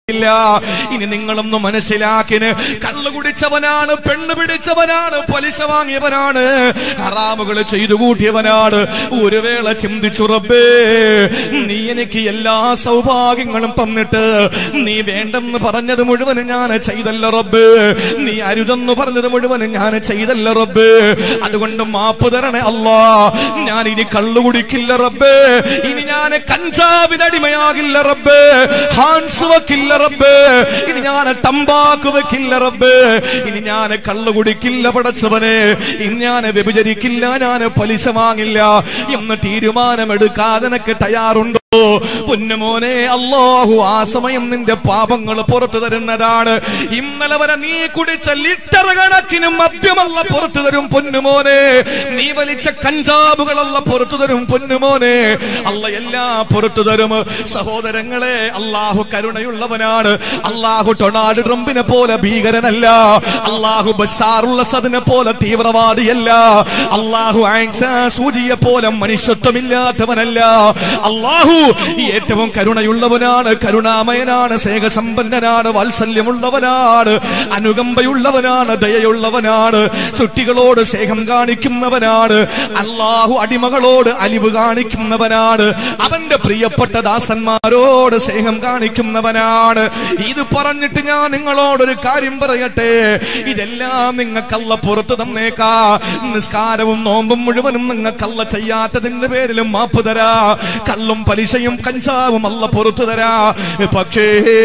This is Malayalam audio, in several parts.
ഇല്ല ഇനി നിങ്ങളൊന്ന് മനസ്സിലാക്കിന് കള്ളു കുടിച്ചവനാണ് പെണ്ണ് പിടിച്ചവനാണ് പലിശ വാങ്ങിയവനാണ് ഹറാമുകൾ ചെയ്തു കൂട്ടിയവനാണ് ഒരു വേള ചിന്തിച്ചു റബ്ബേ നീ എനിക്ക് എല്ലാ സൗഭാഗ്യങ്ങളും തന്നിട്ട് നീ വേണ്ടെന്ന് പറഞ്ഞത് മുഴുവൻ ഞാൻ ചെയ്തല്ല റബ്ബ് നീ അരുതെന്ന് പറഞ്ഞത് മുഴുവൻ ഞാൻ ചെയ്തല്ല റബ്ബ് അതുകൊണ്ട് മാപ്പ് തരണേ അല്ലാ ഞാൻ ഇനി കള്ളു കുടിക്കില്ല റബ്ബേ ഇനി ഞാൻ കഞ്ചാവിനടിമയാകില്ല റബ്ബേ ഹാൻസ് വെക്കില്ല റബ്ബേ ഇനി ഞാൻ തമ്പാക്ക് വെക്കില്ല റബ്ബേ ഇനി ഞാൻ കള്ളു കുടിക്കില്ല പടച്ചവനെ ഇനി ഞാൻ വ്യഭിചരിക്കില്ല ഞാൻ പലിശ വാങ്ങില്ല എന്ന് തീരുമാനമെടുക്കാതെ നിനക്ക് തയ്യാറുണ്ടോ പൊന്നുമോനെ അള്ളാഹു ആ സമയം നിന്റെ പാപങ്ങൾ പുറത്തു തരുന്നതാണ് ഇന്നലെ വരെ നീ കുടിച്ച ലിറ്റർ കണക്കിനും മദ്യമല്ല പുറത്തു തരും പൊന്നുമോനെ നീ വലിച്ച കഞ്ചാബുകളല്ല പുറത്തു തരും പൊന്നുമോനെ അല്ല എല്ലാം പുറത്തു തരും സഹോദരങ്ങളെ അള്ളാഹു കരുണയുള്ളവനാണ് അള്ളാഹു ടൊണാൾഡ് ട്രംപിനെ പോലെ ഭീകരനല്ല അള്ളാഹു ബഷാറുള്ള സദിനെ പോലെ തീവ്രവാദിയല്ല അള്ളാഹു ആൻസാ സൂചിയെ പോലെ മനുഷ്യത്വമില്ലാത്തവനല്ല അള്ളാഹു ഏറ്റവും കരുണയുള്ളവനാണ് കരുണാമയനാണ് സ്നേഹസമ്പന്നനാണ് വാത്സല്യമുള്ളവനാണ് അനുകമ്പയുള്ളവനാണ് ദയയുള്ളവനാണ് സൃഷ്ടികളോട് സ്നേഹം കാണിക്കുന്നവനാണ് അള്ളാഹു അടിമകളോട് അലിവ് കാണിക്കുന്നവനാണ് അവന്റെ പ്രിയപ്പെട്ട ദാസന്മാരോട് സ്നേഹം കാണിക്കുന്നവനാണ് ഇത് പറഞ്ഞിട്ട് ഞാൻ നിങ്ങളോടൊരു കാര്യം പറയട്ടെ ഇതെല്ലാം നിങ്ങൾക്കല്ല പുറത്തു തന്നേക്കാ നിസ്കാരവും നോമ്പും മുഴുവനും നിങ്ങൾക്കല്ല ചെയ്യാത്തതിന്റെ പേരിലും മാപ്പ് തരാ കള്ളും പലിശയും കഞ്ചാവും അല്ല പുറത്തു തരാ പക്ഷേ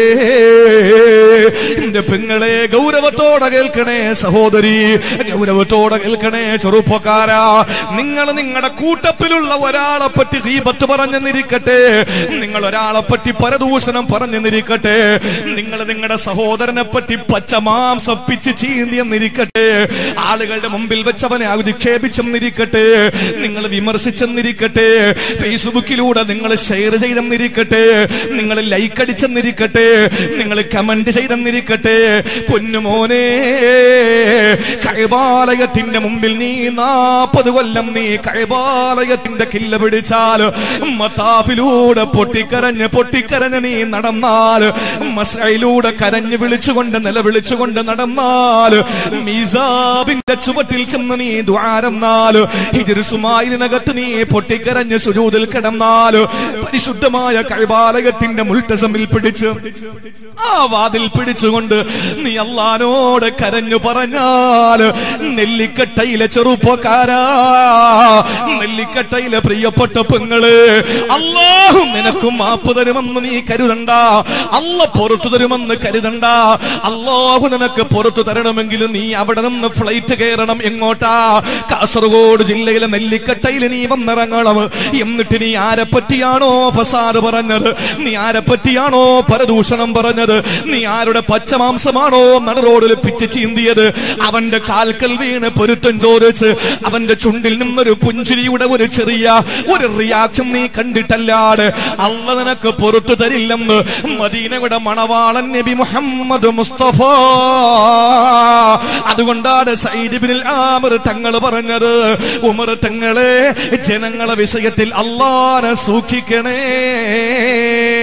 എന്റെ പെങ്ങളെ ഗൗരവത്തോടെ കേൾക്കണേ സഹോദരി ഗൗരവത്തോടെ കേൾക്കണേ ചെറുപ്പക്കാരാ നിങ്ങൾ നിങ്ങളുടെ കൂട്ടത്തിലുള്ള ഒരാളെ പറ്റി ദീപത്ത് പറഞ്ഞെന്നിരിക്കട്ടെ നിങ്ങൾ ഒരാളെ പറ്റി പരദൂഷണം പറഞ്ഞെന്നിരിക്കട്ടെ നിങ്ങൾ നിങ്ങളുടെ സഹോദരനെ പറ്റി പച്ചമാംസം പിച്ച് ചീന്തിയെന്നിരിക്കട്ടെ ആളുകളുടെ മുമ്പിൽ വെച്ചവനെ അധിക്ഷേപിച്ചെന്നിരിക്കട്ടെ നിങ്ങൾ വിമർശിച്ചെന്നിരിക്കട്ടെ ഫേസ്ബുക്കിലൂടെ നിങ്ങൾ ഷെയർ ചെയ്തെന്നിരിക്കട്ടെ നിങ്ങൾ ലൈക്ക് അടിച്ചെന്നിരിക്കട്ടെ നിങ്ങൾ കമന്റ് ചെയ്തെന്നിരിക്കട്ടെ പൊന്നുമോനെ കൈബാലയത്തിന്റെ മുമ്പിൽ നീ നാപ്പത് കൊല്ലം നീ കൈബാലയത്തിന്റെ കില്ല പിടിച്ചാൽ മത്താഫിലൂടെ പൊട്ടിക്കരഞ്ഞ് പൊട്ടിക്കരഞ്ഞ് നീ നടന്നാൽ മസയിലൂടെ കരഞ്ഞ് വിളിച്ചുകൊണ്ട് നിലവിളിച്ചുകൊണ്ട് നടന്നാൽ മീസാബിന്റെ ചുവട്ടിൽ ചെന്ന് നീ ദ്വാരന്നാൽ ഹിജിർസുമായിനകത്ത് നീ പൊട്ടിക്കരഞ്ഞ് സുരൂതിൽ കിടന്നാൽ പരിശുദ്ധമായ കൈബാലയത്തിന്റെ മുൾട്ടസമിൽ പിടിച്ച് ആ വാതിൽ പിടിച്ചുകൊണ്ട് നീ അള്ളഹാനോട് കരഞ്ഞു പറഞ്ഞാൽ നെല്ലിക്കട്ടയിലെ ചെറുപ്പക്കാരാ നെല്ലിക്കട്ടയിലെ പ്രിയപ്പെട്ട പെങ്ങള് അള്ളാഹു നിനക്കും മാപ്പ് തരുമെന്ന് നീ കരുതണ്ട അല്ല പുറത്തു തരുമെന്ന് കരുതണ്ട അള്ളാഹു നിനക്ക് പുറത്തു തരണമെങ്കിൽ നീ അവിടെ നിന്ന് ഫ്ലൈറ്റ് കയറണം എങ്ങോട്ടാ കാസർഗോഡ് ജില്ലയിലെ നെല്ലിക്കട്ടയിൽ നീ വന്നിറങ്ങണം എന്നിട്ട് നീ ആരെ പറ്റിയാണോ ഫസാദ് പറഞ്ഞത് നീ ആരെ പറ്റിയാണോ പരദൂഷണം പറഞ്ഞത് നീ ആരുടെ പച്ചമാംസമാണോ നടറോഡിൽ പിച്ച് ചീന്തിയത് അവന്റെ കാൽക്കൽ വീണ് പൊരുത്തം ചോദിച്ച് അവന്റെ ചുണ്ടിൽ നിന്നൊരു പുഞ്ചിരിയുടെ ഒരു ചെറിയ ഒരു റിയാക്ഷൻ നീ കണ്ടിട്ടല്ലാട് അല്ല നിനക്ക് പുറത്തു തരില്ലെന്ന് മദീനയുടെ മണവാളൻ നബി മുഹമ്മദ് മുസ്തഫ അതുകൊണ്ടാണ് സയ്യിദ് ഇബ്നുൽ ആമിർ തങ്ങൾ പറഞ്ഞത് ഉമർ തങ്ങളെ ജനങ്ങളെ വിഷയത്തിൽ അള്ളാനെ സൂക്ഷിക്കണേ